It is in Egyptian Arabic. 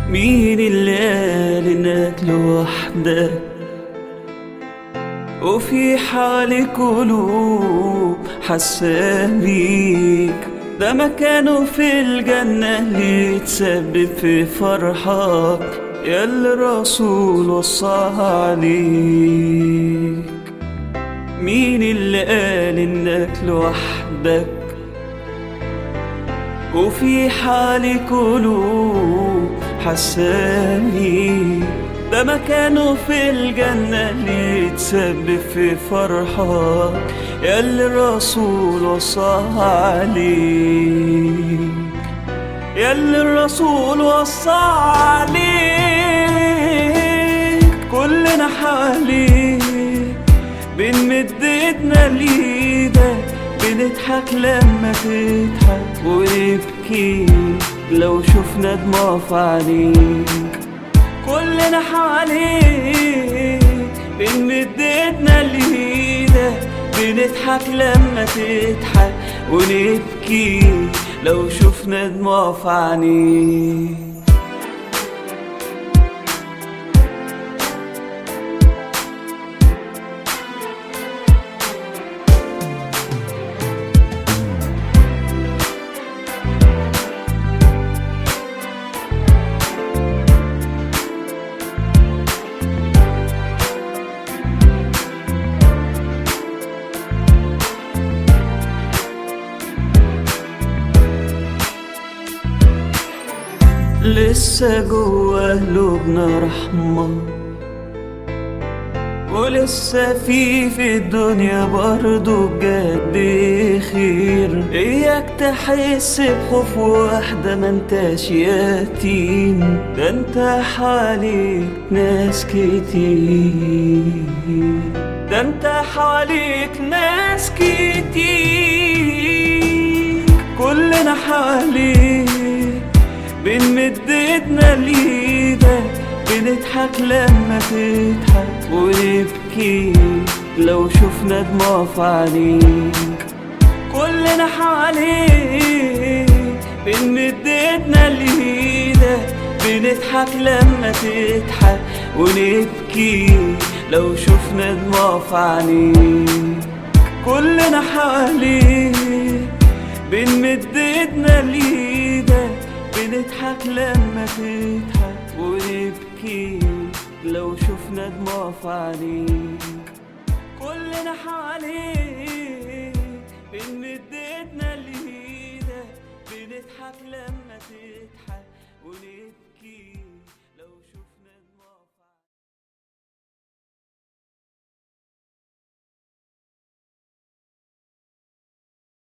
مين اللي قال انك لوحدك وفي حالي قلوب حاسة بيك ده مكانه في الجنة اللي يتسبب في فرحك يا اللي الرسول وصاها عليك مين اللي قال انك لوحدك وفي حالي قلوب حساني ده مكانه في الجنة اللي يتسبب في فرحك يا اللي الرسول وصاها عليك يا اللي الرسول وصاها عليك كلنا حواليك بنمد ايدنا ليدك بنضحك لما تضحك ونبكي لو شفنا دموع في عينيك كلنا حواليك بنمد ايدنا ليدك بنضحك لما تضحك ونبكي لو شفنا دموع في عينيك لسه جوا قلوبنا رحمة ولسه في في الدنيا برضو بجد خير اياك تحس بخوف وحدة ما انتاش يتيم ده انت حواليك ناس كتير ده انت حواليك ناس كتير كلنا حواليك بنمد ايدنا ليدك بنضحك لما تضحك ونبكي لو شفنا دموع في عينيك كلنا حواليك بنمد ايدنا ليدك بنضحك لما تضحك ونبكي لو شفنا دموع في عينيك كلنا حواليك بنمد ايدنا ليدك بنضحك لما تضحك ونبكي لو شفنا دموع في عينيك كلنا حواليك بنمد ايدنا ليدك بنضحك لما تضحك ونبكي